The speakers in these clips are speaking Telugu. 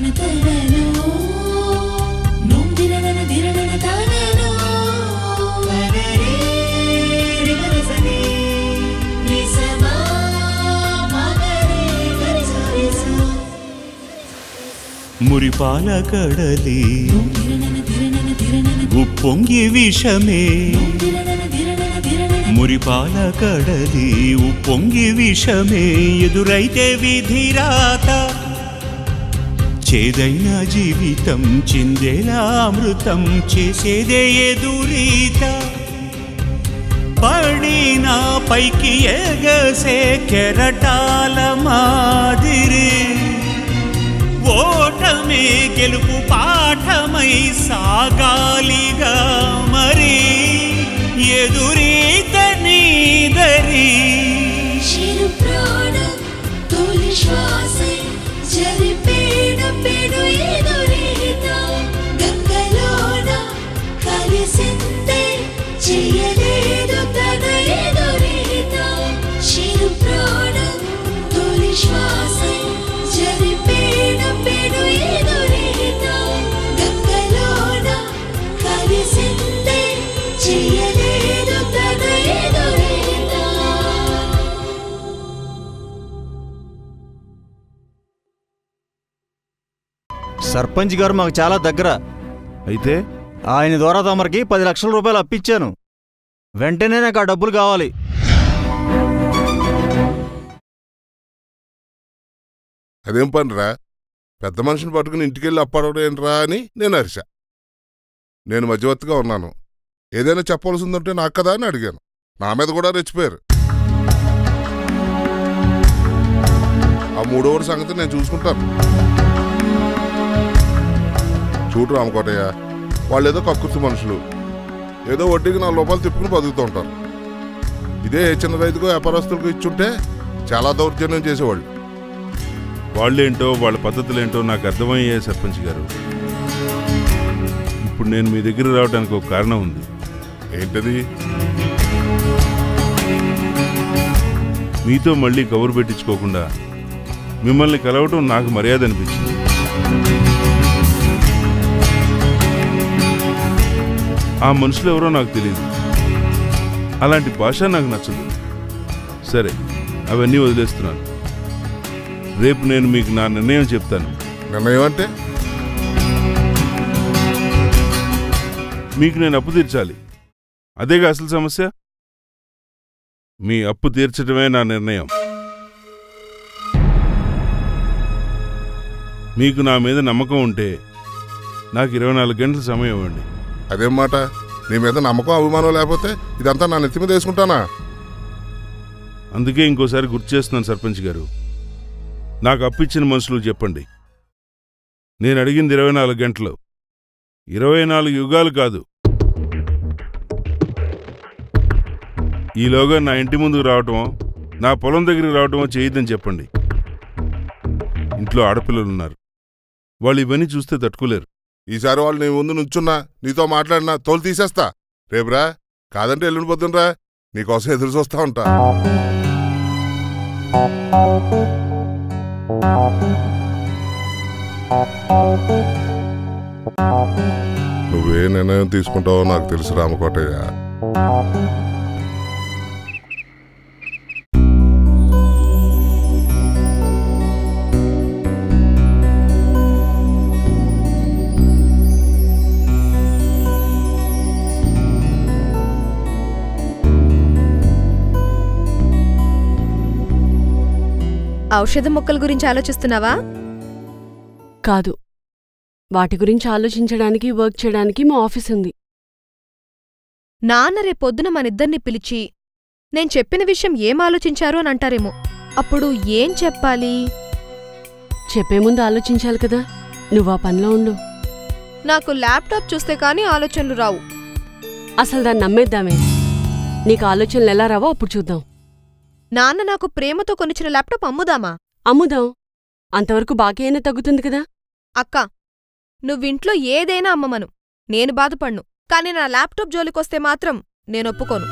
దిరణన తననో నోం దిరణన దిరణన తననో వనరే రిగరసనే నిసమా మగరే గరిసరిసా మురిపాల కడలి నోం దిరణన దిరణన దిరణన ఉప్పొంగి విషమే దిరణన దిరణన దిరణన మురిపాల కడలి ఉప్పొంగి విషమే ఎదురైతే విధిరాత చేదైన జీవితం చిందేలా అమృతం చేసేదే ఎదురీత పడిన పైకి ఎగసే కెరటాల మాదిరి ఓటమే గెలుపు పాఠమై సాగాలిగా మరి ఎదురీత నీదరి చిరు ప్రాణం తొలి శ్వాసై జరిపేడ పెను ఎదురీత గంగలోన కలిసిందే చేయలేదు తన ఎదురీత చిరు ప్రాణం తొలి శ్వాసై జరిపేడ పెను ఎదురీత గంగలోన కలిసిందే చేయలేదు తన ఎదురీత సర్పంచ్ గారు మాకు చాలా దగ్గర అయితే ఆయన ద్వారా తమరికి పది లక్షల రూపాయలు అప్పిచ్చాను వెంటనే నాకు ఆ డబ్బులు కావాలి అదేం పనిరా పెద్ద మనిషిని పట్టుకుని ఇంటికెళ్ళి అప్పడడం ఏంట్రా అని నేను అరిశా నేను మధ్యవర్తిగా ఉన్నాను ఏదైనా చెప్పవలసిందంటే నాకు కదా అని అడిగాను నా మీద కూడా రెచ్చిపోయారు ఆ మూడోవరి సంగతి నేను చూసుకుంటాను చూడు రామకోటయ్య వాళ్ళు ఏదో కక్కుర్తి మనుషులు ఏదో వడ్డీకి నాలుగు రూపాయలు తిప్పుకుని బతుకుతూ ఉంటారు ఇదే ఏ చిన్న రైతుకో వ్యాపారస్తులకు ఇచ్చుంటే చాలా దౌర్జన్యం చేసేవాళ్ళు వాళ్ళేంటో వాళ్ళ పద్ధతులేంటో నాకు అర్థమయ్యే సర్పంచ్ గారు ఇప్పుడు నేను మీ దగ్గర రావడానికి ఒక కారణం ఉంది ఏంటది మీతో మళ్ళీ కబురు పెట్టించుకోకుండా మిమ్మల్ని కలవటం నాకు మర్యాద అనిపించింది ఆ మనుషులు ఎవరో నాకు తెలియదు అలాంటి భాష నాకు నచ్చదు సరే అవన్నీ వదిలేస్తున్నాను రేపు నేను మీకు నా నిర్ణయం చెప్తాను నిర్ణయం అంటే మీకు నేను అప్పు తీర్చాలి అదేగా అసలు సమస్య మీ అప్పు తీర్చడమే నా నిర్ణయం మీకు నా మీద నమ్మకం ఉంటే నాకు ఇరవై నాలుగు గంటల సమయం ఇవ్వండి అదేం మాట నీ మీద నమ్మకం అభిమానం లేకపోతే ఇదంతా నా నెత్తి మీద వేసుకుంటానా అందుకే ఇంకోసారి గుర్తు చేస్తున్నాను సర్పంచ్ గారు నాకు అప్పిచ్చిన మనుషులు చెప్పండి నేను అడిగింది ఇరవై నాలుగు గంటలు ఇరవై నాలుగు యుగాలు కాదు ఈలోగా నా ఇంటి ముందుకు రావటమో నా పొలం దగ్గరికి రావటమో చేయొద్దని చెప్పండి ఇంట్లో ఆడపిల్లలు ఉన్నారు వాళ్ళు ఇవన్నీ చూస్తే తట్టుకోలేరు ఈసారి వాళ్ళు నీ ముందు నుంచున్నా నీతో మాట్లాడినా తోలు తీసేస్తా రేపురా కాదంటే ఎల్లుండి పొద్దునరా నీకోసం ఎదురు చూస్తా ఉంటా నువ్వే నిర్ణయం తీసుకుంటావో నాకు తెలుసు రామకోటయ్య ఔషధ మొక్కల గురించి ఆలోచిస్తున్నావా కాదు వాటి గురించి ఆలోచించడానికి వర్క్ చేయడానికి మా ఆఫీస్ ఉంది నాన్న రేపొద్దున మనిద్దరిని పిలిచి నేను చెప్పిన విషయం ఏం ఆలోచించారు అని అంటారేమో అప్పుడు ఏం చెప్పాలి చెప్పే ముందు ఆలోచించాలి కదా నువ్వు ఆ పనిలో ఉండు నాకు ల్యాప్టాప్ చూస్తే కానీ ఆలోచనలు రావు అసలు దాన్ని నమ్మేద్దామే నీకు ఆలోచనలు ఎలా రావో అప్పుడు చూద్దాం నాన్న నాకు ప్రేమతో కొనిచ్చిన ల్యాప్టాప్ అమ్ముదామా అమ్ముదాం అంతవరకు బాకీ అయినా తగ్గుతుంది కదా అక్క నువ్వింట్లో ఏదైనా అమ్మమను నేను బాధపడ్ను కానీ నా ల్యాప్టాప్ జోలికొస్తే మాత్రం నేనొప్పుకోను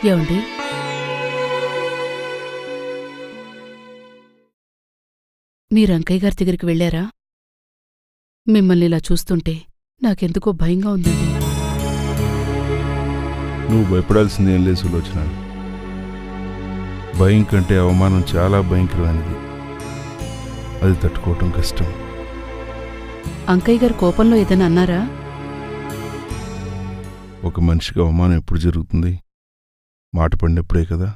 ఏమండి మీరు అంకయ్య గారి దగ్గరికి వెళ్ళారా మిమ్మల్ని ఇలా చూస్తుంటే నాకెందుకో భయంగా ఉందండి నువ్వు భయపడాల్సింది ఏం లేదు సులోచన భయం కంటే అవమానం చాలా భయంకరమైనది అది తట్టుకోవటం కష్టం అంకయ్య గారు కోపంలో ఏదైనా అన్నారా ఒక మనిషికి అవమానం ఎప్పుడు జరుగుతుంది మాట పడినప్పుడే కదా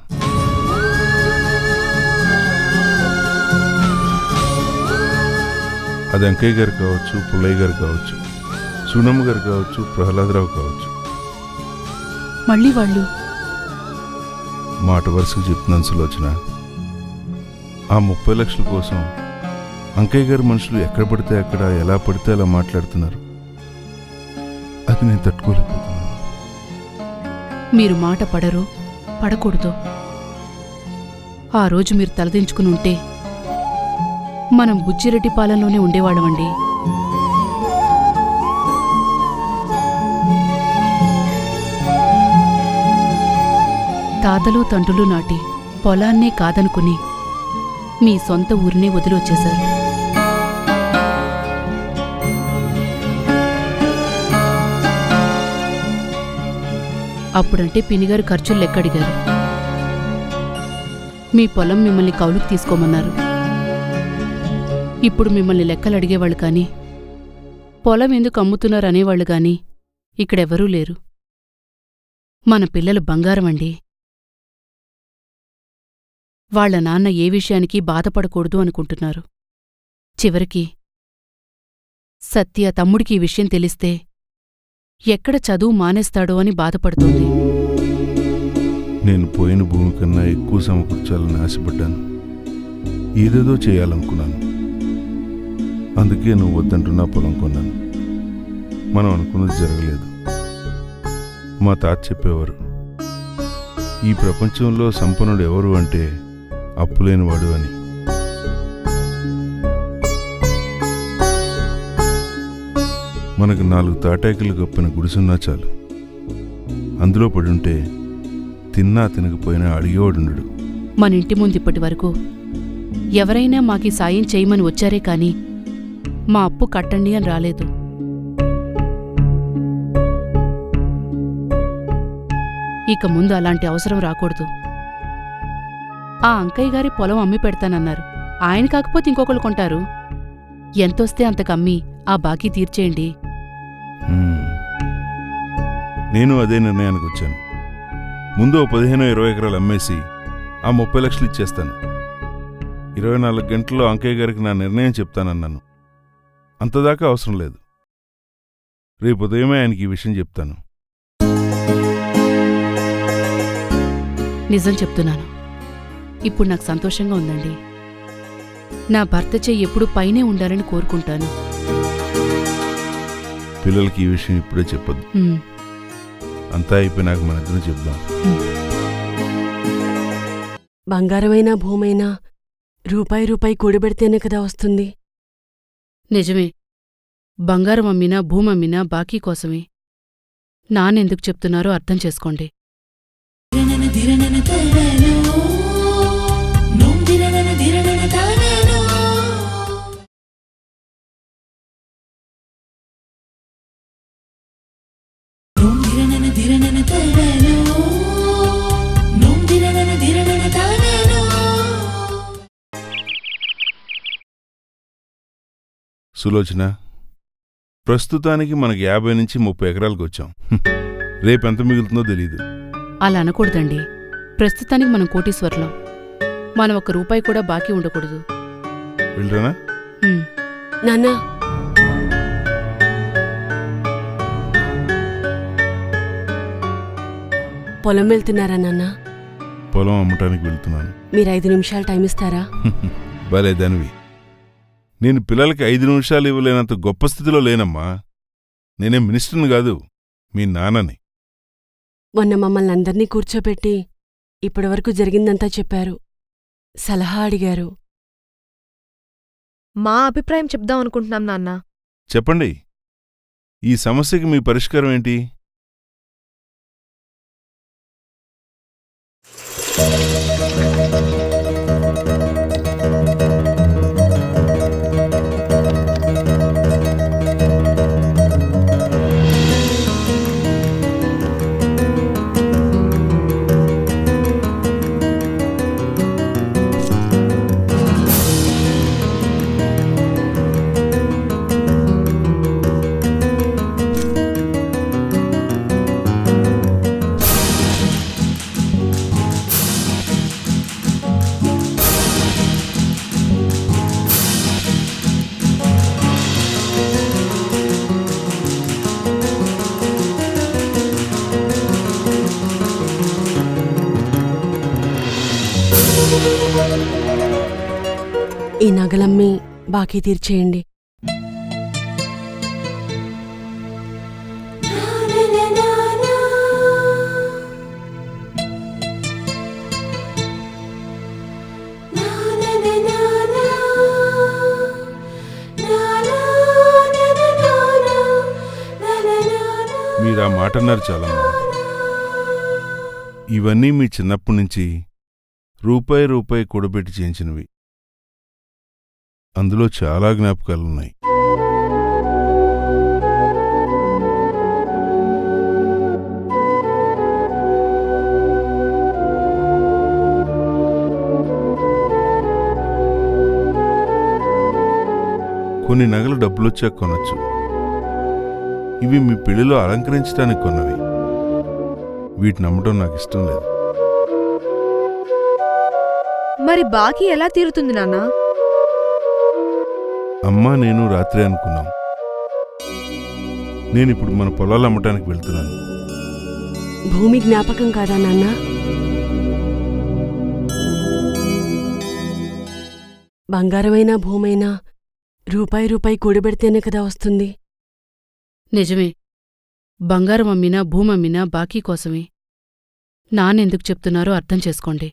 అది అంకయ్య గారు కావచ్చు పుల్లయ్య గారు కావచ్చు సునమ్మ గారు కావచ్చు ప్రహ్లాదరావు కావచ్చు మళ్ళీ వాళ్ళు మాట వరుసకు చెప్తున్నాను సులోచన ఆ ముప్పై లక్షల కోసం అంకయ్య గారి మనుషులు ఎక్కడ పడితే అక్కడ ఎలా పడితే అలా మాట్లాడుతున్నారు అది నేను తట్టుకోలేకపోతున్నాను మీరు మాట పడరో పడకూడదో ఆ రోజు మీరు తలదించుకుని ఉంటే మనం బుచ్చిరెడ్డి పాలెంలోనే ఉండేవాళ్ళమండి తాతలు తండ్రులు నాటి పొలాన్నే కాదనుకుని మీ సొంత ఊరినే వదిలొచ్చేశారు అప్పుడంటే పినిగారు ఖర్చులు లెక్కడిగారు మీ పొలం మిమ్మల్ని కౌలుకు తీసుకోమన్నారు ఇప్పుడు మిమ్మల్ని లెక్కలు అడిగేవాళ్ళు కాని పొలం ఎందుకు అమ్ముతున్నారు అనేవాళ్ళు గాని ఇక్కడెవరూ లేరు మన పిల్లలు బంగారం అండి వాళ్ళ నాన్న ఏ విషయానికి బాధపడకూడదు అనుకుంటున్నారు చివరికి సత్య తమ్ముడికి ఈ విషయం తెలిస్తే ఎక్కడ చదువు మానేస్తాడో అని బాధపడుతోంది నేను పోయిన భూమి కన్నా ఎక్కువ సమకూర్చాలని ఆశపడ్డాను ఏదేదో చేయాలనుకున్నాను అందుకే నువ్వు వద్దంటున్నా పొలం కొన్నాను మనం అనుకున్నది జరగలేదు మా తాత చెప్పేవారు ఈ ప్రపంచంలో సంపన్నుడు ఎవరు అంటే అప్పులేనివాడు అని మనకు నాలుగు తాటాకులు కప్పిన గుడిసున్నా చాలు అందులో పడుంటే తిన్నా తినకపోయినా అడిగేవాడుండడు మన ఇంటి ముందు ఇప్పటి వరకు ఎవరైనా మాకి సాయం చేయమని వచ్చారే కాని మా అప్పు కట్టండి అని రాలేదు ఇక ముందు అలాంటి అవసరం రాకూడదు ఆ అంకయ్య గారి పొలం అమ్మి పెడతానన్నారు ఆయన కాకపోతే ఇంకొకళ్ళు కొంటారు ఎంతొస్తే అంతకమ్మి ఆ బాకీ తీర్చేయండి హ్మ్. నేను అదే నిర్ణయానికి వచ్చాను ముందు ఓ పదిహేను ఇరవై ఎకరాలు అమ్మేసి ఆ ముప్పై లక్షలు ఇచ్చేస్తాను ఇరవై నాలుగు గంటల్లో అంకయ్య గారికి నా నిర్ణయం చెప్తానన్నాను అంతదాకా అవసరం లేదు రేపు ఉదయమే ఆయనకి ఈ విషయం చెప్తాను నిజం చెప్తున్నాను ఇప్పుడు నాకు సంతోషంగా ఉందండి నా భర్త చెయ్యి ఎప్పుడూ పైనే ఉండాలని కోరుకుంటాను పిల్లలకి ఈ విషయం ఇప్పుడే చెప్పొద్దు ఉమ్, అంతా అయిపోయినాక మన ఇద్దరం చెప్దాం బంగారమైనా భూమైనా రూపాయి రూపాయి కూడబెడితేనే కదా వస్తుంది నిజమే బంగారం అమ్మినా భూమమ్మినా బాకీ కోసమే నాన్నెందుకు చెప్తున్నారో అర్థం చేసుకోండి దిరణన దిరణన తనలో నోం దిరణన దిరణన తనలో నోం దిరణన దిరణన తనలో నోం దిరణన దిరణన తనలో సులోచన ప్రస్తుతానికి మనకి యాభై నుంచి ముప్పై ఎకరాలకు వచ్చాం హ్మ్. రేపు ఎంత మిగులుతుందో తెలియదు అలా అనకూడదండి ప్రస్తుతానికి మనం కోటీశ్వర్లం మనం ఒక్క రూపాయి కూడా బాకీ ఉండకూడదు వెళ్ళరానా ఉమ్, నాన్నా పొలం వెళ్తున్నారా నాన్నా పొలం అమ్మటానికి వెళ్తున్నాను మీరు ఐదు నిమిషాలు టైం ఇస్తారా భలే దానివి నేను పిల్లలకి ఐదు నిమిషాలు ఇవ్వలేనంత గొప్ప స్థితిలో లేనమ్మా నేనేం మినిస్టర్ని కాదు మీ నాన్నని మొన్న మమ్మల్ని అందర్నీ కూర్చోబెట్టి ఇప్పటివరకు జరిగిందంతా చెప్పారు సలహా అడిగారు మా అభిప్రాయం చెప్దాం అనుకుంటున్నాం నాన్న చెప్పండి ఈ సమస్యకి మీ పరిష్కారం ఏంటి ఈ నగలమ్మి బాకీ తీర్చేయండి మీరు ఆ మాట అన్నారు చాలమ్మా ఇవన్నీ మీ చిన్నప్పటి నుంచి రూపాయి రూపాయి కూడబెట్టి చేయించినవి అందులో చాలా జ్ఞాపకాలున్నాయి కొన్ని నగలు డబ్బులొచ్చాక కొనొచ్చు ఇవి మీ పెళ్లిలో అలంకరించడానికి కొన్నవి వీటిని నమ్మటం నాకు ఇష్టం లేదు మరి బాకీ ఎలా తీరుతుంది నాన్నా అమ్మా నేను రాత్రి అనుకున్నాం నేనిప్పుడు మన పొలాలు అమ్మటానికి వెళ్తున్నాను భూమి జ్ఞాపకం కాదా నాన్న బంగారమైనా భూమైనా రూపాయి రూపాయి కూడబెడితేనే కదా వస్తుంది నిజమే బంగారం అమ్మినా భూమమ్మినా బాకీ కోసమే నాన్నెందుకు చెప్తున్నారో అర్థం చేసుకోండి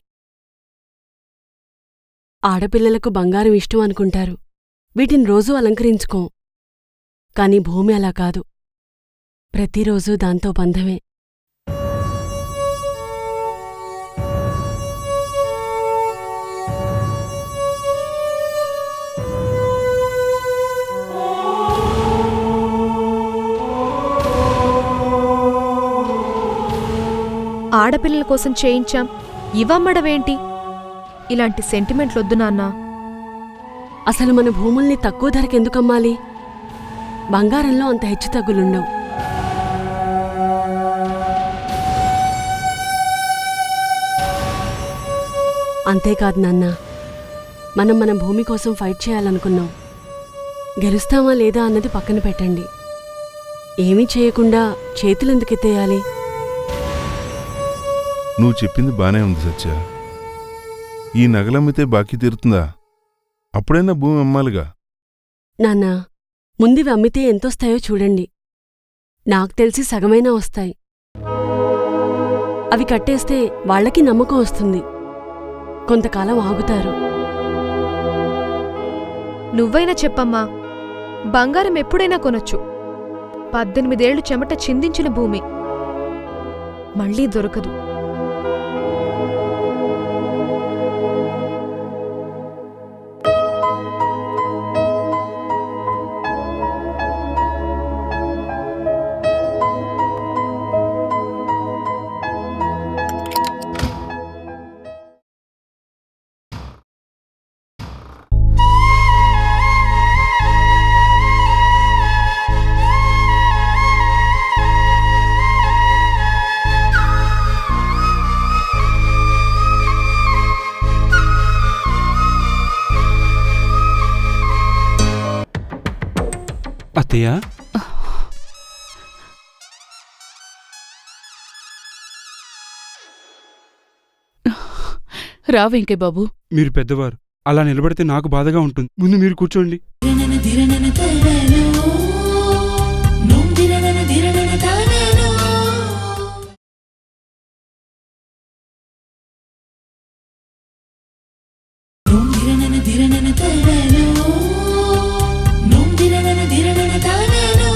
ఆడపిల్లలకు బంగారం ఇష్టం అనుకుంటారు వీటిని రోజూ అలంకరించుకోం కాని భూమి అలా కాదు ప్రతిరోజూ దాంతో బంధమే ఆడపిల్లల కోసం చేయించాం ఇవమ్మడమేంటి ఇలాంటి సెంటిమెంట్లొద్దు నాన్నా అసలు మన భూముల్ని తక్కువ ధరకెందుకమ్మాలి బంగారంలో అంత హెచ్చుతగ్గులుండవు అంతేకాదు నాన్న మనం మన భూమి కోసం ఫైట్ చేయాలనుకున్నాం గెలుస్తామా లేదా అన్నది పక్కన పెట్టండి ఏమీ చేయకుండా చేతులెందుకెత్తేయాలి నువ్వు చెప్పింది బానే ఉంది సత్య ఈ నగలమ్మితే బాకీ తీరుతుందా అప్పుడైనా భూమి అమ్మాలిగా నాన్న ముందివి అమ్మితే ఎంతొస్తాయో చూడండి నాకు తెలిసి సగమైనా వస్తాయి అవి కట్టేస్తే వాళ్ళకి నమ్మకం వస్తుంది కొంతకాలం ఆగుతారు నువ్వైనా చెప్పమ్మా బంగారం ఎప్పుడైనా కొనొచ్చు పద్దెనిమిదేళ్లు చెమట చిందించిన భూమి మళ్ళీ దొరకదు అత్తయ్య రా వెంకయ్య బాబు మీరు పెద్దవారు అలా నిలబడితే నాకు బాధగా ఉంటుంది ముందు మీరు కూర్చోండి ధిరణన ధిరణన తనలో నోం ధిరణన ధిరణన తనలో నోం ధిరణన ధిరణన తనలో నోం ధిరణన ధిరణన తనలో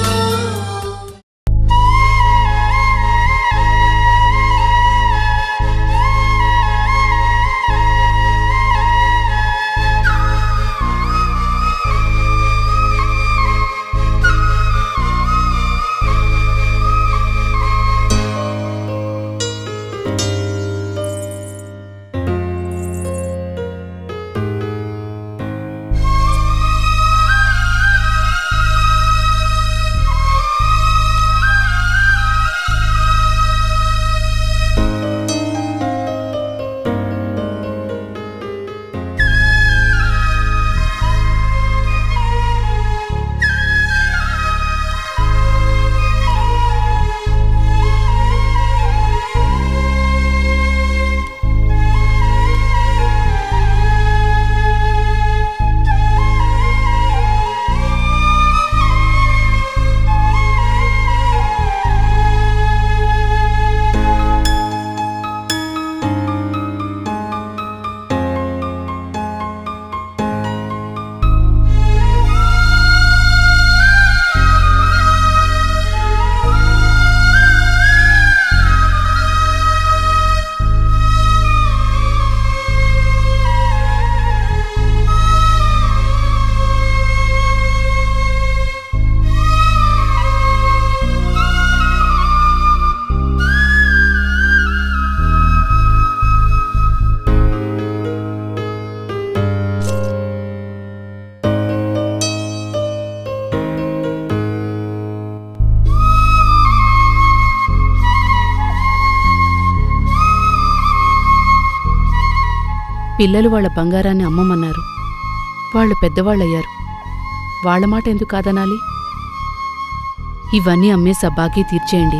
పిల్లలు వాళ్ళ బంగారాన్ని అమ్మమన్నారు వాళ్ళు పెద్దవాళ్ళయ్యారు వాళ్ళ మాట ఎందుకు కాదనాలి ఇవన్నీ అమ్మేసి ఆ బాకీ తీర్చేయండి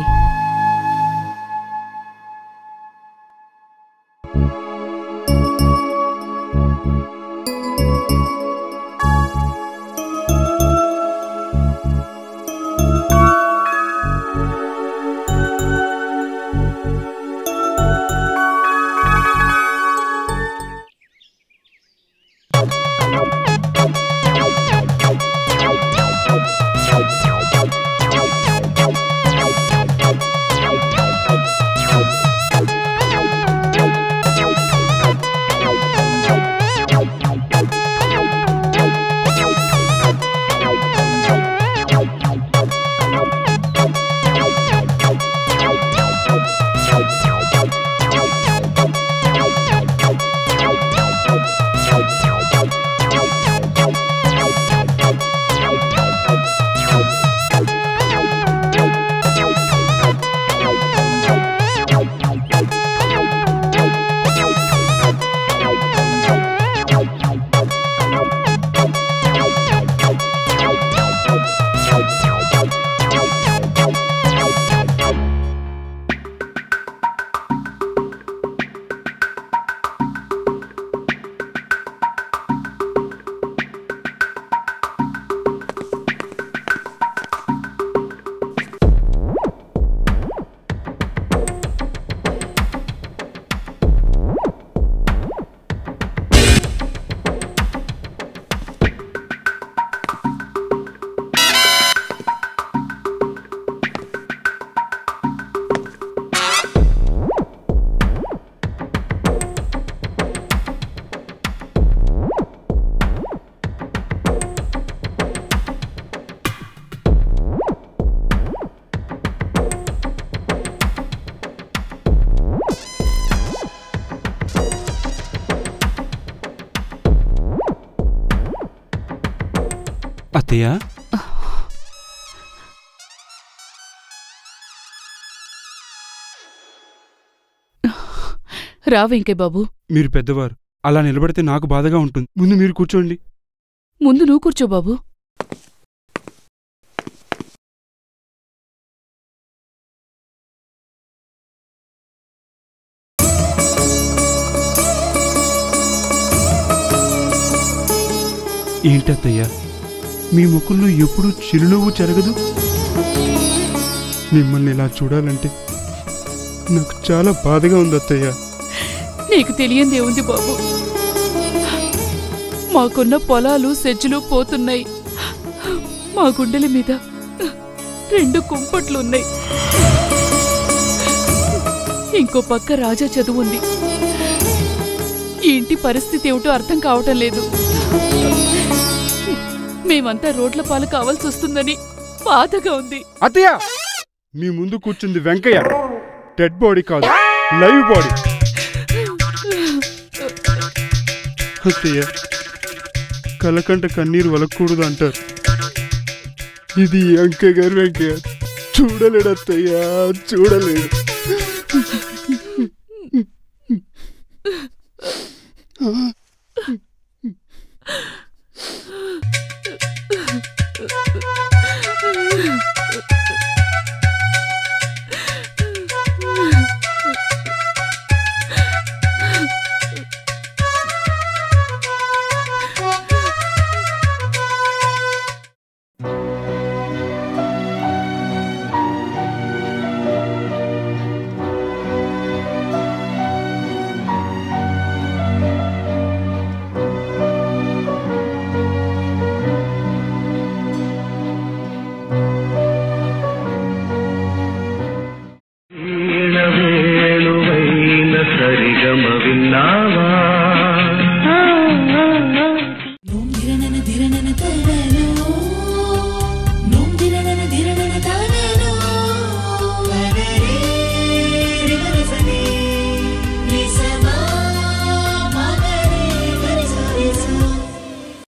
అత్తయ్య రా వెంకయ్య బాబు మీరు పెద్దవారు అలా నిలబడితే నాకు బాధగా ఉంటుంది ముందు మీరు కూర్చోండి ముందు నువ్వు కూర్చో బాబు ఏంటత్తయ్య మీ ముఖంలో ఎప్పుడూ చిరునవ్వు చెరగదు మిమ్మల్ని ఇలా చూడాలంటే నాకు చాలా బాధగా ఉంది అత్తయ్య నీకు తెలియందేముంది బాబు మాకున్న పొలాలు సెజ్జులు పోతున్నాయి మా గుండెల మీద రెండు కుంపట్లున్నాయి ఇంకో పక్క రాజా చదువుంది ఈ ఇంటి పరిస్థితి ఏమిటో అర్థం కావటం లేదు మేమంతా రోడ్ల పాలు కావాల్సి వస్తుందని బాధగా ఉంది అత్తయ్య మీ ముందు కూర్చుంది వెంకయ్య డెడ్ బాడీ కాదు లైవ్ బాడీ అత్తయ్య కలకంట కన్నీరు వలకూడదు అంటారు ఇది ఈ అంకయ్య గారు వెంకయ్య చూడలేడు అత్తయ్య చూడలేడు